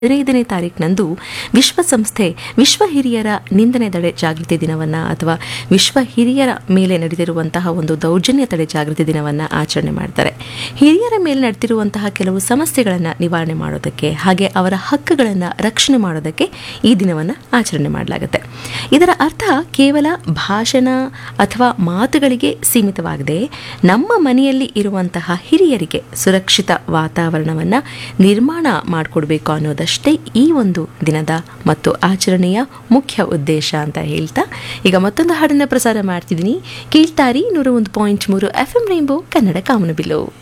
ಹದಿನೈದನೇ ತಾರೀಕಿನಂದು ವಿಶ್ವಸಂಸ್ಥೆ ವಿಶ್ವ ಹಿರಿಯರ ನಿಂದನೆ ತಡೆ ಜಾಗೃತಿ ದಿನವನ್ನು ಅಥವಾ ವಿಶ್ವ ಹಿರಿಯರ ಮೇಲೆ ನಡೆದಿರುವಂತಹ ಒಂದು ದೌರ್ಜನ್ಯ ತಡೆ ಜಾಗೃತಿ ದಿನವನ್ನು ಆಚರಣೆ ಮಾಡ್ತಾರೆ ಹಿರಿಯರ ಮೇಲೆ ನಡೆದಿರುವಂತಹ ಕೆಲವು ಸಮಸ್ಯೆಗಳನ್ನು ನಿವಾರಣೆ ಮಾಡೋದಕ್ಕೆ ಹಾಗೆ ಅವರ ಹಕ್ಕುಗಳನ್ನು ರಕ್ಷಣೆ ಮಾಡೋದಕ್ಕೆ ಈ ದಿನವನ್ನು ಆಚರಣೆ ಮಾಡಲಾಗುತ್ತೆ ಇದರ ಅರ್ಥ ಕೇವಲ ಭಾಷಣ ಅಥವಾ ಮಾತುಗಳಿಗೆ ಸೀಮಿತವಾಗದೆ ನಮ್ಮ ಮನೆಯಲ್ಲಿ ಇರುವಂತಹ ಹಿರಿಯರಿಗೆ ಸುರಕ್ಷಿತ ವಾತಾವರಣವನ್ನು ನಿರ್ಮಾಣ ಮಾಡಿಕೊಡ್ಬೇಕು ಅನ್ನೋದಷ್ಟೇ ಈ ಒಂದು ದಿನದ ಮತ್ತು ಆಚರಣೆಯ ಮುಖ್ಯ ಉದ್ದೇಶ ಅಂತ ಹೇಳ್ತಾ ಈಗ ಮತ್ತೊಂದು ಹಾಡನ್ನು ಪ್ರಸಾರ ಮಾಡ್ತಿದ್ದೀನಿ ಕೇಳ್ತಾರಿ ನೂರ ಒಂದು ಪಾಯಿಂಟ್ ಮೂರು ಎಫ್ ಎಂ ರೈನ್ಬೋ ಕನ್ನಡ ಕಾಮನಬಿಲ್ಲು